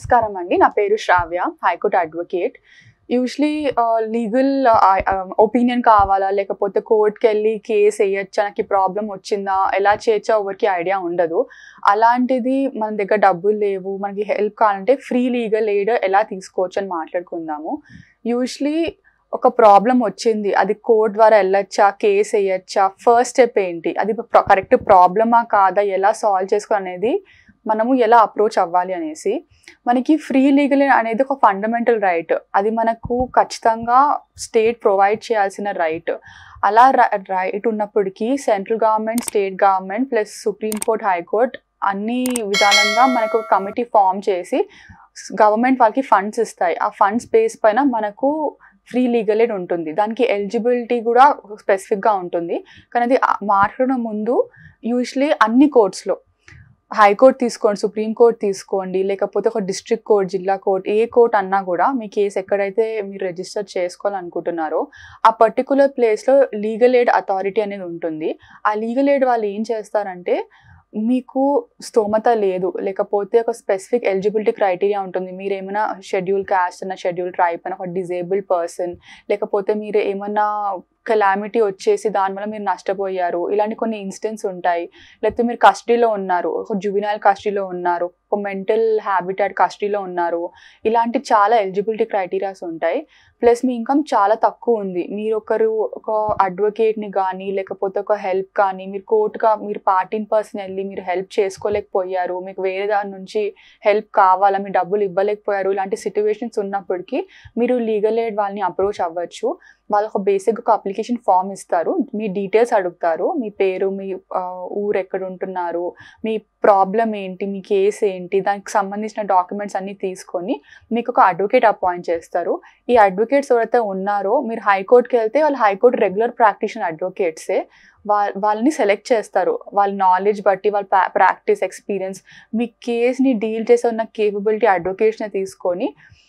నమస్కారం అండి నా పేరు Shravya high court advocate usually legal opinion కావాలా లేకపోతే కోర్టుకి వెళ్ళి కేసు వేయచ్చా నాకు ప్రాబ్లం వచ్చిందా ఎలా చేయొచ్చా ఎవరికి ఐడియా ఉండదు అలాంటిది మన దగ్గర డబ్బులు లేవు మనకి హెల్ప్ కావాలంటే ఫ్రీ లీగల్ ఎయిడ్ ఎలా తీసుకోవచ్చు అని మాట్లాడుకుందాము యూజువలీ ఒక ప్రాబ్లం వచ్చింది అది కోర్ట్ ద్వారా వెళ్ళొచ్చా కేసు వేయచ్చా ఫస్ట్ స్టెప్ ఏంటి అది కరెక్ట్ ప్రాబ్లమా కాదా ఎలా సాల్వ్ చేసుకో అనేది మనము ఎలా అప్రోచ్ అవ్వాలి అనేసి మనకి ఫ్రీ లీగల్ అనేది ఒక ఫండమెంటల్ రైట్ అది మనకు ఖచ్చితంగా స్టేట్ ప్రొవైడ్ చేయాల్సిన రైట్ అలా రైట్ ఉన్నప్పటికీ central government state government plus supreme court high court అన్ని విధానంగా మనకు కమిటీ ఫామ్ చేసి గవర్నమెంట్ వాళ్ళకి ఫండ్స్ ఇస్తాయి ఆ ఫండ్స్ బేస్ పైన మనకు ఫ్రీ లీగల్ ఎయిడ్ ఉంటుంది దానికి ఎలిజిబిలిటీ కూడా స్పెసిఫిక్గా ఉంటుంది కానీ అది మాట్లాడడం ముందు యూజువలీ అన్ని కోర్ట్స్లో హైకోర్టు తీసుకోండి సుప్రీంకోర్టు తీసుకోండి లేకపోతే ఒక డిస్ట్రిక్ట్ కోర్ట్ జిల్లా కోర్ట్ ఏ కోర్ట్ అన్నా కూడా మీ కేసు ఎక్కడైతే మీరు రిజిస్టర్ చేసుకోవాలనుకుంటున్నారో ఆ పర్టికులర్ ప్లేస్లో లీగల్ ఎయిడ్ అథారిటీ అనేది ఉంటుంది ఆ లీగల్ ఎయిడ్ వాళ్ళు ఏం చేస్తారంటే మీకు స్తోమత లేదు లేకపోతే ఒక స్పెసిఫిక్ ఎలిజిబిలిటీ క్రైటీరియా ఉంటుంది మీరు ఏమైనా షెడ్యూల్ క్యాస్ట్ అన్న షెడ్యూల్ ట్రైబ్ అయినా ఒక డిజేబుల్డ్ పర్సన్ లేకపోతే మీరు ఏమన్నా కెలామిటీ వచ్చేసి దానివల్ల మీరు నష్టపోయారు ఇలాంటి కొన్ని ఇన్స్టెన్స్ ఉంటాయి లేకపోతే మీరు కస్టడీలో ఉన్నారు ఒక జువినైల్ కస్టడీలో ఉన్నారు ఒక మెంటల్ హ్యాబిటెట్ కస్టడీలో ఉన్నారు ఇలాంటి చాలా ఎలిజిబిలిటీ క్రైటీరియాస్ ఉంటాయి ప్లస్ మీ ఇన్కమ్ చాలా తక్కువ ఉంది మీరు ఒకరు ఒక అడ్వకేట్ని కానీ లేకపోతే ఒక హెల్ప్ కానీ మీరు కోర్టుగా మీరు పార్టీన్ పర్సన్ వెళ్ళి మీరు హెల్ప్ చేసుకోలేకపోయారు మీకు వేరే దాని నుంచి హెల్ప్ కావాలా మీ డబ్బులు ఇవ్వలేకపోయారు ఇలాంటి సిచ్యువేషన్స్ ఉన్నప్పటికీ మీరు లీగల్ ఎయిడ్ వాళ్ళని అప్రోచ్ అవ్వచ్చు వాళ్ళు ఒక బేసిక్ ఒక అప్లికేషన్ ఫామ్ ఇస్తారు మీ డీటెయిల్స్ అడుగుతారు మీ పేరు మీ ఊరు ఎక్కడ ఉంటున్నారు మీ ప్రాబ్లం ఏంటి మీ కేసు ఏంటి దానికి సంబంధించిన డాక్యుమెంట్స్ అన్నీ తీసుకొని మీకు ఒక అడ్వకేట్ అపాయింట్ చేస్తారు ఈ అడ్వకేట్స్ ఎవరైతే ఉన్నారో మీరు హైకోర్టుకి వెళ్తే వాళ్ళు హైకోర్టు రెగ్యులర్ ప్రాక్టీషన్ అడ్వకేట్సే వా వాళ్ళని సెలెక్ట్ చేస్తారు వాళ్ళ నాలెడ్జ్ బట్టి వాళ్ళ ప్రాక్టీస్ ఎక్స్పీరియన్స్ మీ కేస్ని డీల్ చేసే ఉన్న కేపబిలిటీ అడ్వకేట్స్ని తీసుకొని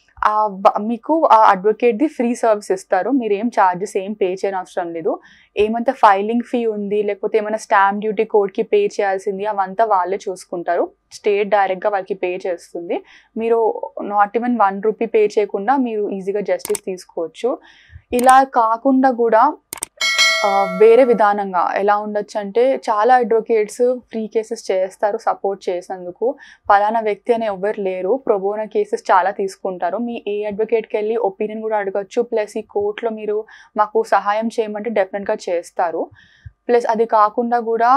మీకు ఆ అడ్వకేట్ది ఫ్రీ సర్వీస్ ఇస్తారు మీరు ఏం ఛార్జెస్ ఏం పే చేయని అవసరం లేదు ఏమంత ఫైలింగ్ ఫీ ఉంది లేకపోతే ఏమైనా స్టాంప్ డ్యూటీ కోర్ట్కి పే చేయాల్సింది అవంతా వాళ్ళే చూసుకుంటారు స్టేట్ డైరెక్ట్గా వాళ్ళకి పే చేస్తుంది మీరు not even one rupee pay చేయకుండా మీరు ఈజీగా జస్టిస్ తీసుకోవచ్చు ఇలా కాకుండా కూడా వేరే విధానంగా ఎలా ఉండొచ్చు అంటే చాలా అడ్వకేట్స్ ఫ్రీ కేసెస్ చేస్తారు సపోర్ట్ చేసినందుకు పలానా వ్యక్తి అనే ఎవరు లేరు ప్రొబోన కేసెస్ చాలా తీసుకుంటారు మీ ఏ అడ్వకేట్కి వెళ్ళి ఒపీనియన్ కూడా అడగచ్చు ప్లస్ ఈ కోర్టులో మీరు మాకు సహాయం చేయమంటే డెఫినెట్గా చేస్తారు ప్లస్ అది కాకుండా కూడా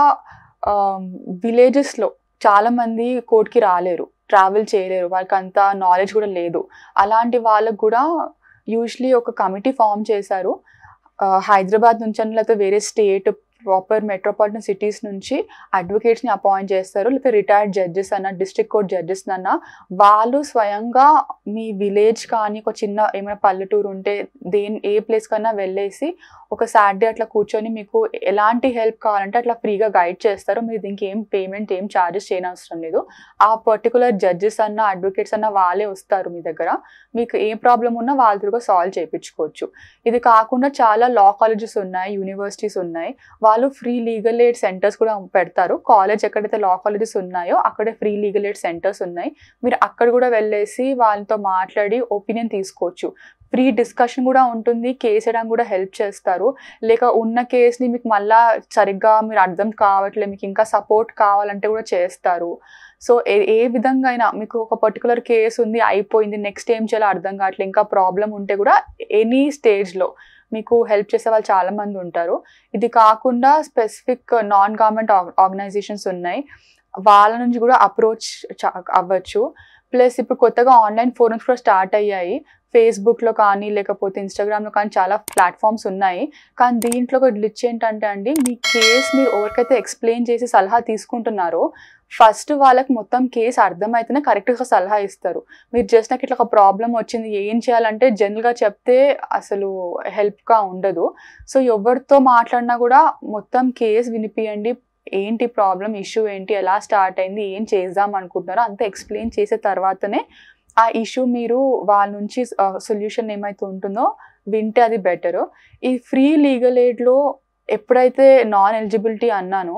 విలేజెస్లో చాలామంది కోర్టుకి రాలేరు ట్రావెల్ చేయలేరు వాళ్ళకి అంత నాలెడ్జ్ కూడా లేదు అలాంటి వాళ్ళకు కూడా యూజువలీ ఒక కమిటీ ఫామ్ చేశారు హైదరాబాద్ నుంచి అని లేకపోతే వేరే స్టేట్ ప్రాపర్ మెట్రోపాలిటన్ సిటీస్ నుంచి అడ్వకేట్స్ని అపాయింట్ చేస్తారు లేకపోతే రిటైర్డ్ జడ్జెస్ అన్న డిస్ట్రిక్ట్ కోర్ట్ జడ్జెస్ అన్న వాళ్ళు స్వయంగా మీ విలేజ్ కానీ ఒక చిన్న ఏమైనా పల్లెటూరు ఉంటే దేని ఏ ప్లేస్ కన్నా వెళ్ళేసి ఒక సాటర్డే అట్లా కూర్చొని మీకు ఎలాంటి హెల్ప్ కావాలంటే అట్లా ఫ్రీగా గైడ్ చేస్తారు మీరు దీనికి ఏం పేమెంట్ ఏం ఛార్జెస్ చేయనవసరం లేదు ఆ పర్టికులర్ జడ్జెస్ అన్న అడ్వకేట్స్ అన్న వాళ్ళే వస్తారు మీ దగ్గర మీకు ఏ ప్రాబ్లం ఉన్నా వాళ్ళ దగ్గర సాల్వ్ చేయించుకోవచ్చు ఇది కాకుండా చాలా లా కాలేజెస్ ఉన్నాయి యూనివర్సిటీస్ ఉన్నాయి వాళ్ళు ఫ్రీ లీగల్ ఎయిడ్ సెంటర్స్ కూడా పెడతారు కాలేజ్ ఎక్కడైతే లా కాలేజెస్ ఉన్నాయో అక్కడే ఫ్రీ లీగల్ ఎయిడ్ సెంటర్స్ ఉన్నాయి మీరు అక్కడ కూడా వెళ్ళేసి వాళ్ళతో మాట్లాడి ఒపీనియన్ తీసుకోవచ్చు ఫ్రీ డిస్కషన్ కూడా ఉంటుంది కేసు వేయడానికి కూడా హెల్ప్ చేస్తారు లేక ఉన్న కేసుని మీకు మళ్ళా సరిగ్గా మీరు అర్థం కావట్లేదు మీకు ఇంకా సపోర్ట్ కావాలంటే కూడా చేస్తారు సో ఏ ఏ విధంగా అయినా మీకు ఒక పర్టికులర్ కేసు ఉంది అయిపోయింది నెక్స్ట్ ఏం చేయాలో అర్థం కావట్లేదు ఇంకా ప్రాబ్లం ఉంటే కూడా ఎనీ స్టేజ్లో మీకు హెల్ప్ చేసే వాళ్ళు చాలామంది ఉంటారు ఇది కాకుండా స్పెసిఫిక్ నాన్ గవర్నమెంట్ ఆర్గనైజేషన్స్ ఉన్నాయి వాళ్ళ నుంచి కూడా అప్రోచ్ అవ్వచ్చు ప్లస్ ఇప్పుడు కొత్తగా ఆన్లైన్ ఫోరమ్స్ కూడా స్టార్ట్ అయ్యాయి ఫేస్బుక్లో కానీ లేకపోతే ఇన్స్టాగ్రామ్లో కానీ చాలా ప్లాట్ఫామ్స్ ఉన్నాయి కానీ దీంట్లో ఒక గ్లిచ్ ఏంటంటే అండి మీ కేస్ మీరు ఎవరికైతే ఎక్స్ప్లెయిన్ చేసి సలహా తీసుకుంటున్నారో ఫస్ట్ వాళ్ళకి మొత్తం కేసు అర్థమైతేనే కరెక్ట్గా సలహా ఇస్తారు మీరు జస్ట్ నాకు ఇట్లా ఒక ప్రాబ్లం వచ్చింది ఏం చేయాలంటే జనరల్గా చెప్తే అసలు హెల్ప్గా ఉండదు సో ఎవరితో మాట్లాడినా కూడా మొత్తం కేసు వినిపియండి ఏంటి ప్రాబ్లం ఇష్యూ ఏంటి ఎలా స్టార్ట్ అయింది ఏం చేద్దాం అనుకుంటున్నారో అంతా ఎక్స్ప్లెయిన్ చేసే తర్వాతనే ఆ ఇష్యూ మీరు వాళ్ళ నుంచి సొల్యూషన్ ఏమైతే ఉంటుందో వింటే అది బెటర్ ఈ ఫ్రీ లీగల్ ఎయిడ్లో ఎప్పుడైతే నాన్ ఎలిజిబిలిటీ అన్నానో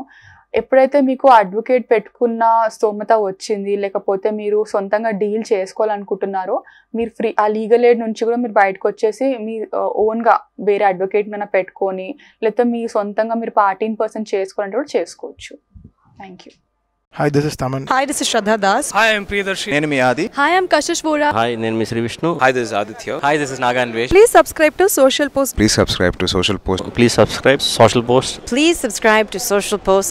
ఎప్పుడైతే మీకు అడ్వకేట్ పెట్టుకున్న స్తోమత వచ్చింది లేకపోతే మీరు సొంతంగా డీల్ చేసుకోవాలనుకుంటున్నారో మీరు ఫ్రీ ఆ లీగల్ ఎయిడ్ నుంచి కూడా మీరు బయటకు వచ్చేసి మీ ఓన్గా వేరే అడ్వకేట్ మీద పెట్టుకొని లేకపోతే మీ సొంతంగా మీరు పార్టీన్ పర్సెంట్ చేసుకోవాలంటే కూడా చేసుకోవచ్చు thank you Hi, this is Taman. Hi, this is Shraddha Das. Hi, I'm Priyadarshi. నేను మీ ఆది Hi, I'm Kashish Vora. Hi నేను మీ Shri Vishnu Hi, this is Aditya. Hi this is నాగాన్ వేష్ Please subscribe to Social Post. Please subscribe to social post please subscribe social post Please subscribe to Social Post.